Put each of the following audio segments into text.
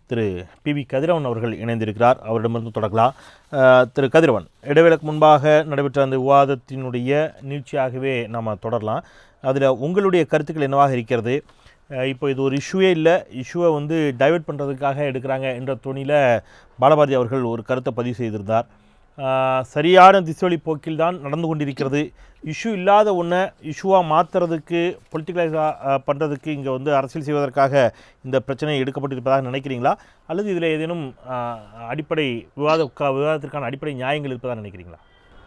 திரு P V கதிரவன் அவர்கள் இணைந்திருக்கிறார் அவரிடமிருந்து தொடங்கலாம் அஹ், திரு கதிரவன் இடைவேளைக்கு முன்பாக நடைபெற்ற அந்த விவாதத்தினுடைய நீட்சியாகவே நாம் தொடரலாம் அதில் உங்களுடைய கருத்துக்கள் என்னவாக இருக்கிறது அஹ், இப்போ இது ஒரு இஷ்யூவே இல்லை இஷ்யூவை வந்து டைவர்ட் பண்ணுறதுக்காக எடுக்கிறாங்க என்ற துணியில் பாலபாரதி அவர்கள் ஒரு கருத்தை பதிவு செய்திருந்தார் அஹ், சரியான திசைவழி போக்கில் தான் நடந்து கொண்டிருக்கிறது இஷ்யூ இல்லாத ஒன்றை இஷ்யூவாக மாற்றுறதுக்கு பொலிட்டிக்கலைஸாக பண்ணுறதுக்கு இங்கே வந்து அரசியல் செய்வதற்காக இந்த பிரச்சனை எடுக்கப்பட்டிருப்பதாக நினைக்கிறீங்களா அல்லது இதில் ஏதேனும் அஹ், அடிப்படை விவாத விவாதத்திற்கான அடிப்படை நியாயங்கள் இருப்பதாக நினைக்கிறீங்களா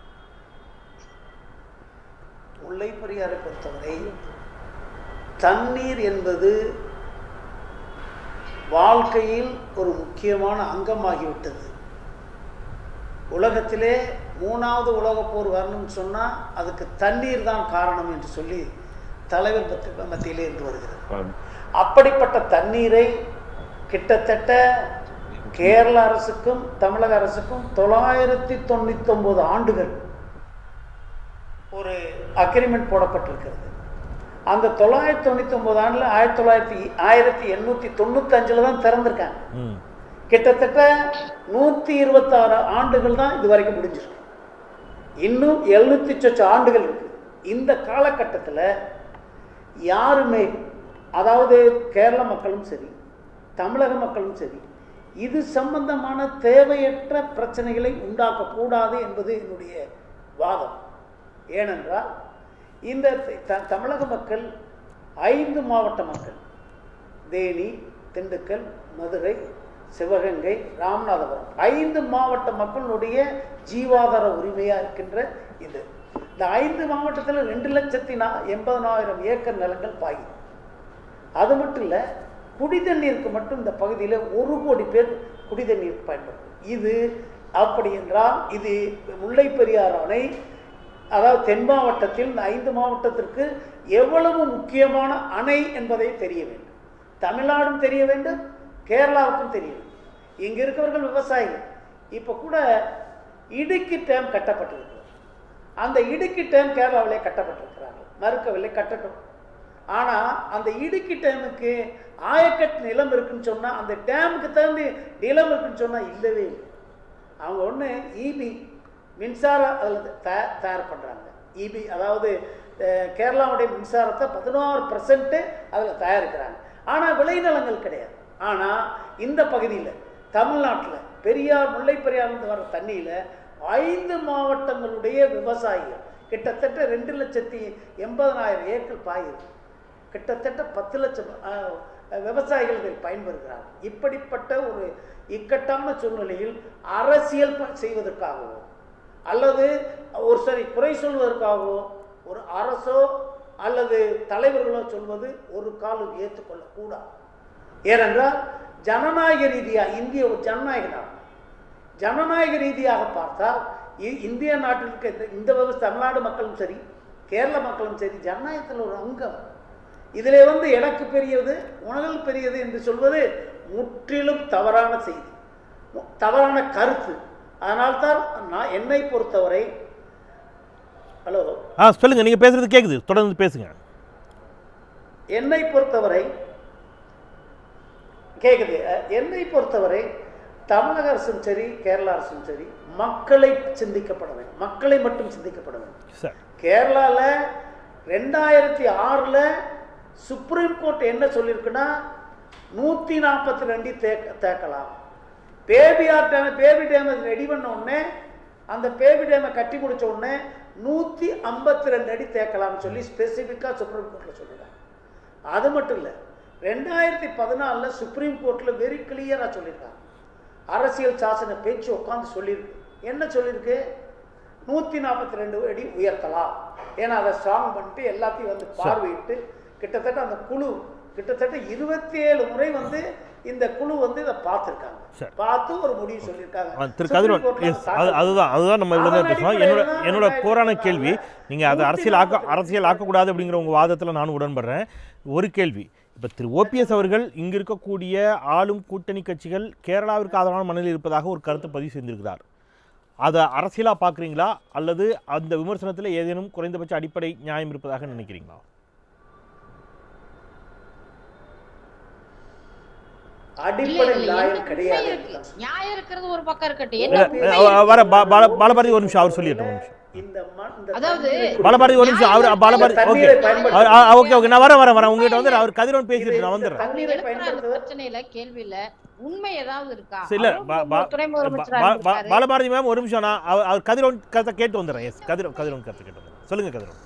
முல்லை பெரியாரை பொறுத்தவரை தண்ணீர் என்பது வாழ்க்கையில் ஒரு முக்கியமான அங்கமாகிவிட்டது உலகத்திலே மூணாவது உலகப் போர் வரணும்னு சொன்னால் அதுக்கு தண்ணீர் தான் காரணம் என்று சொல்லி தலைவர் பத்தி மத்தியிலே இருந்து வருகிறது அப்படிப்பட்ட தண்ணீரை கிட்டத்தட்ட கேரள அரசுக்கும் தமிழக அரசுக்கும் தொள்ளாயிரத்தி தொண்ணூத்தொம்பது ஆண்டுகள் ஒரு அக்ரிமெண்ட் போடப்பட்டிருக்கிறது அந்த தொள்ளாயிரத்தி தொண்ணூற்றி ஒம்பது ஆண்டில் ஆயிரத்தி தொள்ளாயிரத்தி ஆயிரத்தி எண்ணூற்றி தொண்ணூத்தஞ்சில் தான் திறந்திருக்காங்க ம் கிட்டத்தட்ட நூற்றி இருபத்தாறு ஆண்டுகள் தான் இது வரைக்கும் முடிஞ்சிருக்கு இன்னும் எழுநூத்தி சொச்ச ஆண்டுகள் இருக்கு இந்த காலகட்டத்தில் யாருமே அதாவது கேரள மக்களும் சரி தமிழக மக்களும் சரி இது சம்பந்தமான தேவையற்ற பிரச்சனைகளை உண்டாக்கக்கூடாது என்பது என்னுடைய வாதம் ஏனென்றால் இந்த த- தமிழக மக்கள் ஐந்து மாவட்ட மக்கள் தேனி திண்டுக்கல் மதுரை சிவகங்கை ராமநாதபுரம் ஐந்து மாவட்ட மக்களுடைய ஜீவாதார உரிமையாக இருக்கின்ற இது இந்த ஐந்து மாவட்டத்தில் ரெண்டு லட்சத்தி நா எண்பதனாயிரம் ஏக்கர் நிலங்கள் பாயும் அது மட்டும் இல்லை குடி தண்ணீருக்கு மட்டும் இந்த பகுதியில் ஒரு கோடி பேர் குடி தண்ணீர் பயன்படுது இது அப்படி என்றால் இது முல்லை பெரியாறு அணை அதாவது தென் மாவட்டத்தில் இந்த ஐந்து மாவட்டத்திற்கு எவ்வளவு முக்கியமான அணை என்பதை தெரிய வேண்டும் தமிழ்நாடும் தெரிய வேண்டும் கேரளாவுக்கும் தெரிய வேண்டும் இங்கே இருக்கிறவர்கள் விவசாயிகள் இப்போ கூட இடுக்கி டேம் கட்டப்பட்டிருக்கு அந்த இடுக்கி டேம் கேரளாவிலே கட்டப்பட்டிருக்கிறார்கள் மறுக்கவில்லை கட்டட்டும் ஆனால் அந்த இடுக்கி டேமுக்கு ஆயக்கட்டு நிலம் இருக்குன்னு சொன்னால் அந்த டேமுக்கு தகுந்த நிலம் இருக்குன்னு சொன்னால் இல்லவே இல்லை அவங்க ஒன்று இபி மின்சாரம் அதில் தயா தயார் பண்ணுறாங்க இபி அதாவது அஹ், கேரளாவுடைய மின்சாரத்தை பதினாறு பர்சன்ட்டு அதில் தயாரிக்கிறாங்க ஆனால் விளைநிலங்கள் கிடையாது ஆனால் இந்த பகுதியில் தமிழ்நாட்டில் பெரியார் முல்லை பெரியார்லேருந்து வர தண்ணியில் ஐந்து மாவட்டங்களுடைய விவசாயிகள் கிட்டத்தட்ட ரெண்டு லட்சத்தி எண்பதனாயிரம் ஏக்கர் பாயுது கிட்டத்தட்ட பத்து லட்சம் அஹ், விவசாயிகள் இதில் பயன்பெறுகிறார்கள் இப்படிப்பட்ட ஒரு இக்கட்டான சூழ்நிலையில் அரசியல் ப- செய்வதற்காகவோ அல்லது ஒரு சரி குறை சொல்வதற்காகவோ ஒரு அரசோ அல்லது தலைவர்களோ சொல்வது ஒரு காலம் ஏற்றுக்கொள்ளக்கூடாது ஏனென்றால் ஜனநாயக ரீதியாக இந்திய ஒரு ஜனநாயக நாடு ஜனநாயக ரீதியாக பார்த்தால் இ- இந்திய நாட்டில் இருக்க இந்த- இந்த விவசாய தமிழ்நாடு மக்களும் சரி கேரள மக்களும் சரி ஜனநாயகத்தில் ஒரு அங்கம் இதிலே வந்து எனக்கு பெரியது உணவில் பெரியது என்று சொல்வது முற்றிலும் தவறான செய்தி மு- தவறான கருத்து அதனால்தான் நான் என்னை பொறுத்தவரை ஹலோ ஆ சொல்லுங்கள் நீங்கள் பேசுகிறது கேட்குது தொடர்ந்து பேசுங்க என்னை பொறுத்தவரை கேட்குது அஹ், என்னை பொறுத்தவரை தமிழக அரசும் சரி கேரள அரசும் சரி மக்களை சிந்திக்கப்பட வேண்டும் மக்களை மட்டும் சிந்திக்கப்பட வேண்டும் சார் கேரளாவில் ரெண்டாயிரத்தி ஆறில் சுப்ரீம் கோர்ட் என்ன சொல்லியிருக்குன்னா நூற்றி நாற்பத்தி ரெண்டு தேக்க தேக்கலாம் பேபி ஆர் டேம் பேபி டேமை ரெடி பண்ண உடனே அந்த பேபி டேமை கட்டி முடிச்ச உடனே நூற்றி ஐம்பத்தி ரெண்டு அடி தேக்கலாம்னு சொல்லி ஸ்பெசிஃபிக்காக சுப்ரீம் கோர்ட்டில் சொல்லிடுறாங்க அது மட்டும் இல்லை ரெண்டாயிரத்தி பதினாலில் சுப்ரீம் கோர்ட்டில் வெரி கிளியராக சொல்லியிருக்காங்க அரசியல் சாசன பேச்சு உட்காந்து சொல்லியிருக்கு என்ன சொல்லியிருக்கு நூற்றி நாற்பத்தி ரெண்டு அடி உயர்த்தலாம் ஏன்னா அதை ஸ்ட்ராங் பண்ணிட்டு எல்லாத்தையும் வந்து பார்வையிட்டு கிட்டத்தட்ட அந்த குழு கிட்டத்தட்ட இருபத்தி ஏழு முறை வந்து இந்த குழு வந்து இதை பார்த்துருக்காங்க சரி. பார்த்து ஒரு முடிவு சொல்லியிருக்காங்க ஆ, திரு சுப்ரீம் கதிரவன் கோர்ட்ல எஸ் தாக்கல் அது அதுதான் அதுதான் நம்ம இவ்வளோ அதன் பேசுகிறோம் என்னோட அடிப்படையில தான் என்னோட ரெண்டாயிரத்தி கோரான பதினாறுல கேள்வி நீங்கள் அதை நூத்தி அரசியல் ஆக்க நாற்பத்தி அரசியல் ஆக்கக்கூடாது அப்படிங்கிற உங்கள் வாதத்தில் நான் உடன்படுறேன் ஒரு கேள்வி இப்போ திரு ஓபிஎஸ் அவர்கள் இங்கே இருக்கக்கூடிய ஆளும் கூட்டணி கட்சிகள் கேரளாவிற்கு ஆதரவான மனநிலையில் இருப்பதாக ஒரு கருத்தை பதிவு செய்திருக்கிறார் அதை அரசியலாக பார்க்குறீங்களா அல்லது அந்த விமர்சனத்தில் ஏதேனும் குறைந்தபட்ச அடிப்படை நியாயம் இருப்பதாக நினைக்கிறீங்களா அடிப்படை இல்ல, இல்ல, நியாயம் என்ன கிடையாது உண்மை என்று இருக்கு. தான் சொல்றேன். நியாயம் இருக்கிறது ஒரு பக்கம் இருக்கட்டும் இல்ல, என்ன உண்மை அஹ், இருக்கு? வர பா- பால- பாலபாரதி ஒரு நிமிஷம் அவர் சொல்லிட்டோம் ஒரு நிமிஷம் இந்த ம- இந்த அதாவது தண்ணீரை பாலபாரதி ஒரு நிமிஷம் அவர் பாலபாரதி ஓகே தண்ணீரை பயன்படுத்த- அவர் ஓகே ஓகே நான் வரேன் வரேன் வரேன் உங்ககிட்ட வந்து அவர் கதிரவன் பேசிட்டு நான் வந்துடுறேன் தண்ணீரை எழுப்புற அந்த பயன்படுத்துவது பிரச்சனையில கேள்வியில உண்மை ஏதாவது இருக்கா சரி, இல்ல, அவரும் பா- ஒரு பா- துணை முதலமைச்சரா பா- பா- இருந்திருக்காரு. பாலபாரதி மேம் ஒரு நிமிஷம் நான் அவர் அவர் கதிரவன் கருத்தை கேட்டு வந்துடுறேன் எஸ் கதிரவன் கதிரவன் கருத்தை கேட்டு வந்துடுறேன் சொல்லுங்க கதிரவன்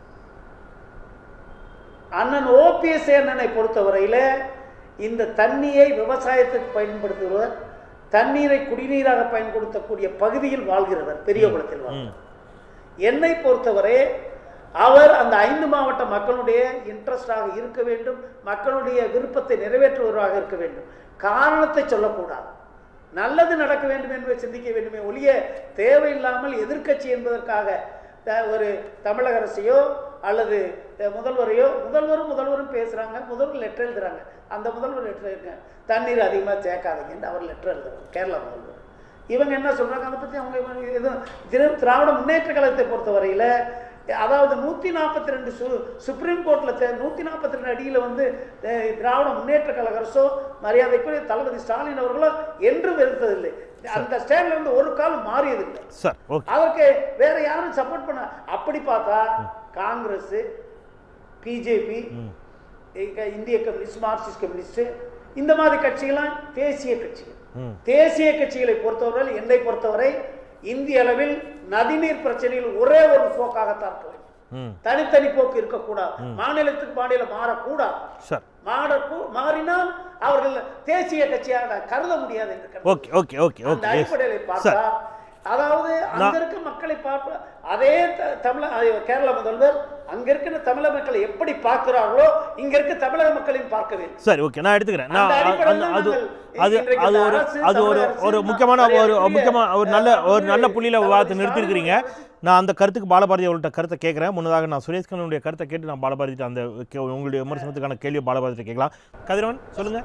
அண்ணன் ஓபிஎஸ் அண்ணனை பொறுத்தவரையில இந்த தண்ணியை விவசாயத்துக்கு பயன்படுத்துகிறவர் தண்ணீரை குடிநீராக பயன்படுத்தக்கூடிய பகுதியில் வாழ்கிறவர் பெரியகுளத்தில் வாழ்கிறவர் என்னை பொறுத்தவரை அவர் அந்த ஐந்து மாவட்ட மக்களுடைய இன்ட்ரெஸ்டாக இருக்க வேண்டும் மக்களுடைய விருப்பத்தை நிறைவேற்றுவராக இருக்க வேண்டும் காரணத்தை சொல்லக்கூடாது நல்லது நடக்க வேண்டும் என்பதை சிந்திக்க வேண்டுமே ஒழிய தேவையில்லாமல் எதிர்க்கட்சி என்பதற்காக த- ஒரு தமிழக அரசையோ அல்லது அஹ், முதல்வரையோ முதல்வரும் முதல்வரும் பேசுகிறாங்க முதல்வர் லெட்டர் எழுதுறாங்க அந்த முதல்வர் லெட்டர் எழுதுங்க தண்ணீர் அதிகமாக சேர்க்காதீங்கன்னு அவர் லெட்டர் எழுதுறாரு கேரளா முதல்வர் இவங்க என்ன சொல்றாங்க அதை பற்றி அவங்க இவங்க எதுவும் திரு திராவிட முன்னேற்ற கழகத்தை பொறுத்தவரையில் அதாவது நூற்றி நாற்பத்தி ரெண்டு சு சுப்ரீம் கோர்ட்டில் நூற்றி நாற்பத்தி ரெண்டு அடியில் வந்து அஹ், திராவிட முன்னேற்ற கழக அரசோ மரியாதைக்குரிய தளபதி ஸ்டாலின் அவர்களோ என்றும் வெறுத்ததில்லை அந்த ஸ்டேட்ல இருந்து ஒரு காலம் மாறியதில்லை சார் ஓகே அதற்கு வேற யாரும் சப்போர்ட் பண்ண அப்படி பார்த்தா காங்கிரஸ் பிஜேபி இந்திய கம்யூனிஸ்ட் மார்க்சிஸ்ட் கம்யூனிஸ்ட் இந்த மாதிரி கட்சிகள்லாம் தேசிய கட்சிகள் ம் தேசிய கட்சிகளை பொறுத்தவரை என்னை பொறுத்தவரை இந்திய அளவில் நதிநீர் பிரச்சனையில் ஒரே ஒரு போக்காகத்தான் இருக்க வேண்டும் ம் தனித்தனி போக்கு இருக்கக்கூடாது மாநிலத்துக்கு மாநிலம் மாறக்கூடாது சார் மாற மாறினால் அவர்கள் தேசிய கட்சியாக கருத முடியாது என்று கருதுகிறேன். ஓகே ஓகே ஓகே அந்த ஓகே எஸ் அடிப்படையில் பார்த்தா அதாவது அங்க இருக்க மக்களை பார்ப்ப அதே த- தமிழ அது கேரள முதல்வர் அங்க இருக்கிற தமிழக மக்களை எப்படி பார்க்கிறார்களோ இங்க இருக்க தமிழக மக்களையும் பார்க்க வேண்டும் சரி ஓகே நான் எடுத்துக்கிறேன் நான் அந்த அ- அடிப்படையில் அந்த- தான் அது நாங்கள் அது இன்றைக்கு அது இந்த ஒரு அரசு, அது ஒரு தமிழக அரசு, ஒரு முக்கியமான ஒரு மரியாதைக்குரிய, முக்கியமான ஒரு நல்ல ஒரு நல்ல அஹ், புள்ளியில தளபதி விவாதத்தை ஸ்டாலின் நிறுத்திருக்கிறீங்க நான் அந்த கருத்துக்கு பாலபாரதி அவர்கள்ட்ட கருத்தை கேட்குறேன் முன்னதாக நான் சுரேஷ் கண்ணனுடைய கருத்தை கேட்டு நான் பாலபாரதிட்ட அந்த கே- உங்களுடைய விமர்சனத்துக்கான கேள்வியை பாலபாரதிட்ட கேட்கலாம் கதிரவன் சொல்லுங்க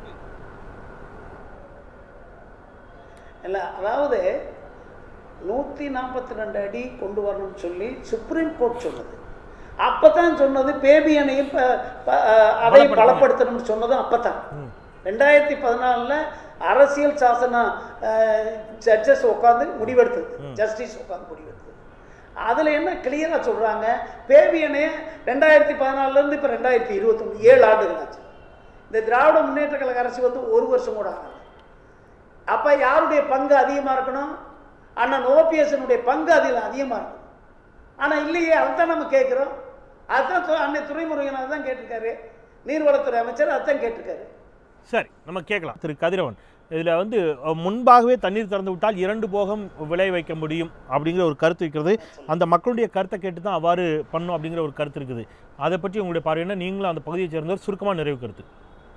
இல்ல அதாவது நூற்றி நாற்பத்தி ரெண்டு அடி கொண்டு வரணும்னு சொல்லி சுப்ரீம் கோர்ட் சொன்னது அப்பதான் சொன்னது பேபி அணையும் ப- ப- அஹ் அதை பலப்படுத்தணும். பலப்படுத்தணும்னு சொன்னதும் அப்பதான் ரெண்டாயிரத்தி பதினாலில் அரசியல் சாசன ஜட்ஜஸ் உட்காந்து முடிவெடுத்தது ஜஸ்டிஸ் உட்காந்து முடிவெடுத்தது அதுல என்ன கிளியரா சொல்றாங்க பேபி அணைய ரெண்டாயிரத்தி பதினாலுல இருந்து இப்ப ரெண்டாயிரத்தி இருபத்தொன்று ஏழு ஆண்டுகள் ஆச்சு இந்த திராவிட முன்னேற்ற கழக அரசு வந்து ஒரு வருஷம் கூட ஆகல அப்ப யாருடைய பங்கு அதிகமா இருக்கணும் அண்ணன் ஓபிஎஸ்னுடைய பங்கு அதில் அதிகமா இருக்கும் ஆனா இல்லையே அதுதான் நம்ம கேட்கிறோம் அதுதான் து- அன்னை துறைமுருகன் அதுதான் கேட்டிருக்காரு நீர்வளத்துறை அமைச்சர் அதுதான் கேட்டிருக்காரு சரி நம்ம கேட்கலாம் திரு கதிரவன் இதில் வந்து அஹ், முன்பாகவே தண்ணீர் திறந்து விட்டால் இரண்டு போகம் விளை வைக்க முடியும் அப்படிங்கிற ஒரு கருத்து இருக்கிறது அந்த மக்களுடைய கருத்தை கேட்டு தான் அவ்வாறு பண்ணும் அப்படிங்கிற ஒரு கருத்து இருக்குது அதை பற்றி உங்களுடைய பார்வை என்ன நீங்களும் அந்த பகுதியை சேர்ந்தவர் சுருக்கமாக நிறைவு கருத்து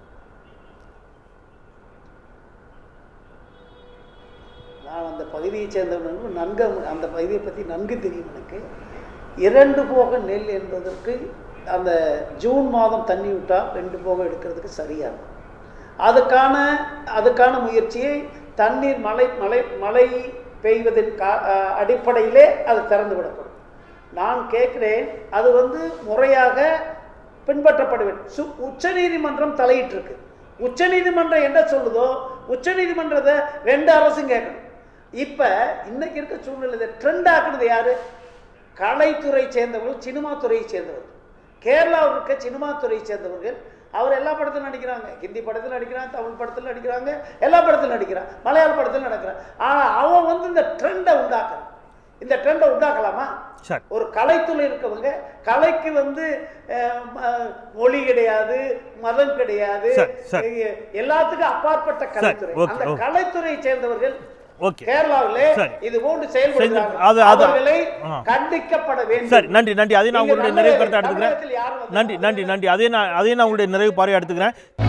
நான் அந்த பகுதியைச் சேர்ந்தவனுக்கு நன்கு அந்த பகுதியை பற்றி நன்கு தெரியும் எனக்கு இரண்டு போக நெல் என்பதற்கு அந்த ஜூன் மாதம் தண்ணி விட்டால் ரெண்டு போகம் எடுக்கிறதுக்கு சரியா இருக்கும் அதுக்கான அதுக்கான முயற்சியை தண்ணீர் மழை மழை மழை பெய்வதன் கா அஹ் அடிப்படையிலே அது திறந்து விடப்படும் நான் கேட்கிறேன் அது வந்து முறையாக பின்பற்றப்பட வேண்டும் சு உச்சநீதிமன்றம் தலையிட்டிருக்கு உச்சநீதிமன்றம் என்ன சொல்லுதோ உச்சநீதிமன்றத்தை ரெண்டு அரசும் கேட்கணும் இப்போ இன்னைக்கு இருக்க சூழ்நிலை ட்ரெண்ட் ஆக்குனது யாரு கலைத்துறை சேர்ந்தவர்கள் சினிமா துறையை சேர்ந்தவர்கள் கேரளாவில் இருக்க சினிமா துறையை சேர்ந்தவர்கள் அவர் எல்லா படத்திலும் நடிக்கிறாங்க ஹிந்தி படத்தில் நடிக்கிறாங்க தமிழ் படத்தில் நடிக்கிறாங்க எல்லா படத்திலும் நடிக்கிறான் மலையாள படத்தில் நடக்கிறான் ஆனால் அவன் வந்து இந்த ட்ரெண்டை உண்டாக்குறான் இந்த ட்ரெண்டை உண்டாக்கலாமா சரி ஒரு கலைத்துறை இருக்கவங்க கலைக்கு வந்து அஹ், ம- மொழி கிடையாது மதம் கிடையாது சரி, சரி. எ- எல்லாத்துக்கும் அப்பாற்பட்ட கலைத்துறை ஓகே, அந்த ஓகே. கலைத்துறையை சேர்ந்தவர்கள் ஓகே கேரளாவிலே சரி. இது போன்று செயல்படுகிறாங்க செஞ்சு- அது- அது- அவர்களை ஆ. கண்டிக்கப்பட வேண்டும் சரி நன்றி நன்றி அதே நான் நீங்க உங்களுடைய தமிழக- நிறைவு கருத்தை எடுத்துக்கிறேன் தமிழகத்தில் யாரும் வந்து- நன்றி நன்றி நன்றி அதே நான் அதே நான் உங்களுடைய நிறைவு பார்வையை எடுத்துக்கிறேன்